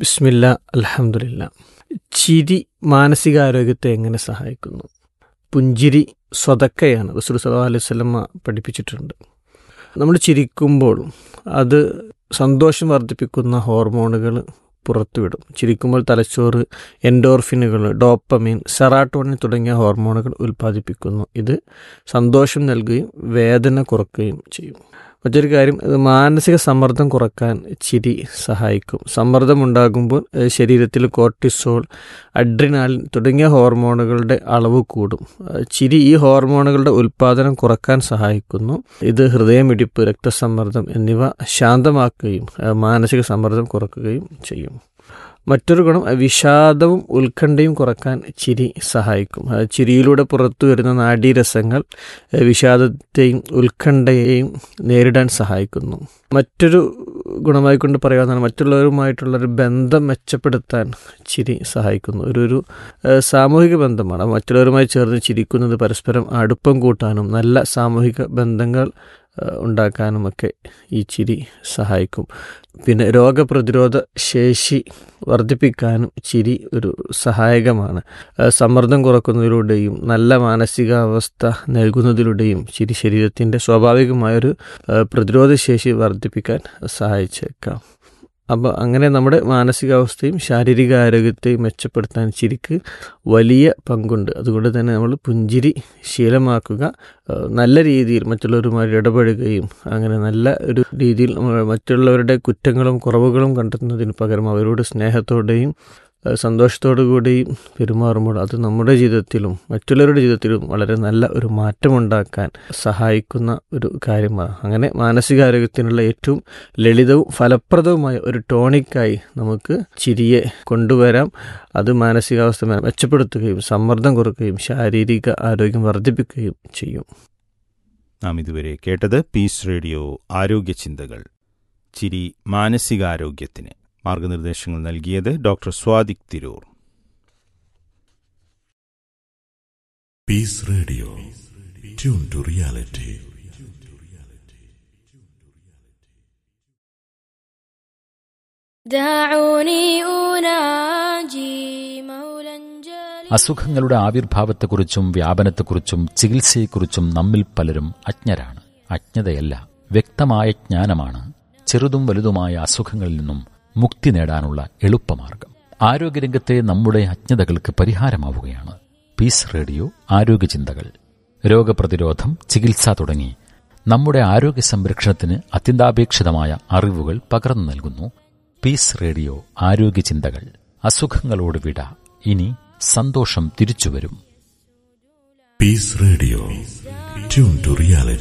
ബിസ്മില്ല അൽഹംദുലില്ല ചിരി മാനസികാരോഗ്യത്തെ എങ്ങനെ സഹായിക്കുന്നു പുഞ്ചിരി സ്വതക്കയാണ് റസൂൽ സല്ലല്ലാഹു അലൈഹി വസല്ലമ പഠിപ്പിച്ചിട്ടുണ്ട് നമ്മൾ ചിരിക്കുമ്പോൾ അത് സന്തോഷം വർദ്ധിപ്പിക്കുന്ന ഹോർമോണുകൾ പുറത്തുവിടും ചിരിക്കുമ്പോൾ തലച്ചോറ് എൻഡോർഫിനുകൾ ഡോപ്പമീൻ സെറാട്ടോണിൻ തുടങ്ങിയ ഹോർമോണുകൾ ഉൽപ്പാദിപ്പിക്കുന്നു ഇത് സന്തോഷം നൽകുകയും വേദന കുറയ്ക്കുകയും ചെയ്യും മറ്റൊരു കാര്യം ഇത് മാനസിക സമ്മർദ്ദം കുറക്കാൻ ചിരി സഹായിക്കും സമ്മർദ്ദം ഉണ്ടാകുമ്പോൾ ഏഹ്, ശരീരത്തിൽ കോർട്ടിസോൾ അഡ്രിനാലിൻ തുടങ്ങിയ ഹോർമോണുകളുടെ അളവ് കൂടും ഏഹ്, ചിരി ഈ ഹോർമോണുകളുടെ ഉൽപ്പാദനം കുറക്കാൻ സഹായിക്കുന്നു ഇത് ഹൃദയമിടിപ്പ് രക്തസമ്മർദ്ദം എന്നിവ ശാന്തമാക്കുകയും ഏഹ്, മാനസിക സമ്മർദ്ദം കുറക്കുകയും ചെയ്യും മറ്റൊരു ഗുണം അഹ് വിഷാദവും ഉത്കണ്ഠയും കുറക്കാൻ ചിരി സഹായിക്കും അഹ് ചിരിയിലൂടെ പുറത്തു വരുന്ന നാഡീരസങ്ങൾ അഹ് വിഷാദത്തെയും ഉത്കണ്ഠയെയും നേരിടാൻ സഹായിക്കുന്നു മറ്റൊരു ഗുണമായി കൊണ്ട് പറയാവുന്നതാണ് മറ്റുള്ളവരുമായിട്ടുള്ളൊരു ബന്ധം മെച്ചപ്പെടുത്താൻ ചിരി സഹായിക്കുന്നു ഒരു ഒരു ഏഹ് സാമൂഹിക ബന്ധമാണ് മറ്റുള്ളവരുമായി ചേർന്ന് ചിരിക്കുന്നത് പരസ്പരം അടുപ്പം കൂട്ടാനും നല്ല സാമൂഹിക ബന്ധങ്ങൾ ഏഹ് ഉണ്ടാക്കാനുമൊക്കെ ഈ ചിരി സഹായിക്കും പിന്നെ രോഗപ്രതിരോധ ശേഷി വർദ്ധിപ്പിക്കാനും ചിരി ഒരു സഹായകമാണ് ഏഹ് സമ്മർദ്ദം കുറക്കുന്നതിലൂടെയും നല്ല മാനസികാവസ്ഥ നൽകുന്നതിലൂടെയും ചിരി ശരീരത്തിൻ്റെ സ്വാഭാവികമായൊരു ഏഹ് പ്രതിരോധ ശേഷി വർദ്ധിപ്പിക്കാൻ സഹായിച്ചേക്കാം അപ്പോൾ അങ്ങനെ നമ്മുടെ മാനസികാവസ്ഥയും ശാരീരിക ആരോഗ്യത്തെയും മെച്ചപ്പെടുത്താൻ ചിരിക്ക് വലിയ പങ്കുണ്ട് അതുകൊണ്ട് തന്നെ നമ്മൾ പുഞ്ചിരി ശീലമാക്കുക ഏഹ് നല്ല രീതിയിൽ മറ്റുള്ളവരുമായി ഇടപഴകുകയും അങ്ങനെ നല്ല ഒരു രീതിയിൽ നമ്മൾ മറ്റുള്ളവരുടെ കുറ്റങ്ങളും കുറവുകളും കണ്ടെത്തുന്നതിന് പകരം അവരോട് സ്നേഹത്തോടെയും ഏഹ് സന്തോഷത്തോടു കൂടിയും പെരുമാറുമ്പോൾ അത് നമ്മുടെ ജീവിതത്തിലും മറ്റുള്ളവരുടെ ജീവിതത്തിലും വളരെ നല്ല ഒരു മാറ്റമുണ്ടാക്കാൻ സഹായിക്കുന്ന ഒരു കാര്യമാണ് അങ്ങനെ മാനസികാരോഗ്യത്തിനുള്ള ഏറ്റവും ലളിതവും ഫലപ്രദവുമായ ഒരു ടോണിക്കായി നമുക്ക് ചിരിയെ കൊണ്ടുവരാം അത് മാനസികാവസ്ഥ മെ- മെച്ചപ്പെടുത്തുകയും സമ്മർദ്ദം കുറയ്ക്കുകയും ശാരീരിക ആരോഗ്യം വർദ്ധിപ്പിക്കുകയും ചെയ്യും നാം ഇതുവരെ കേട്ടത് പീസ് റേഡിയോ ആരോഗ്യ ചിന്തകൾ ചിരി മാനസികാരോഗ്യത്തിന് മാർഗനിർദ്ദേശങ്ങൾ നൽകിയത് doctor Swadiq Tirur Peace Radio. Tune to reality. دعوني أناجي مولا جليلا അസുഖങ്ങളുടെ ആവിർഭാവത്തെക്കുറിച്ചും വ്യാപനത്തെക്കുറിച്ചും ചികിത്സയെക്കുറിച്ചും നമ്മിൽ പലരും അജ്ഞരാണ് അജ്ഞതയല്ല വ്യക്തമായ ജ്ഞാനമാണ് ചെറുതും വലുതുമായ അസുഖങ്ങളിൽ നിന്നും മുക്തി നേടാനുള്ള എളുപ്പമാർഗം ആരോഗ്യരംഗത്തെ നമ്മുടെ അജ്ഞതകൾക്ക് പരിഹാരമാവുകയാണ് പീസ് റേഡിയോ ആരോഗ്യചിന്തകൾ രോഗപ്രതിരോധം ചികിത്സ തുടങ്ങി നമ്മുടെ ആരോഗ്യ സംരക്ഷണത്തിന് അത്യന്താപേക്ഷിതമായ അറിവുകൾ പകർന്നു നൽകുന്നു പീസ് റേഡിയോ ആരോഗ്യചിന്തകൾ അസുഖങ്ങളോട് വിട ഇനി സന്തോഷം തിരിച്ചുവരും Peace Radio. Tune to reality.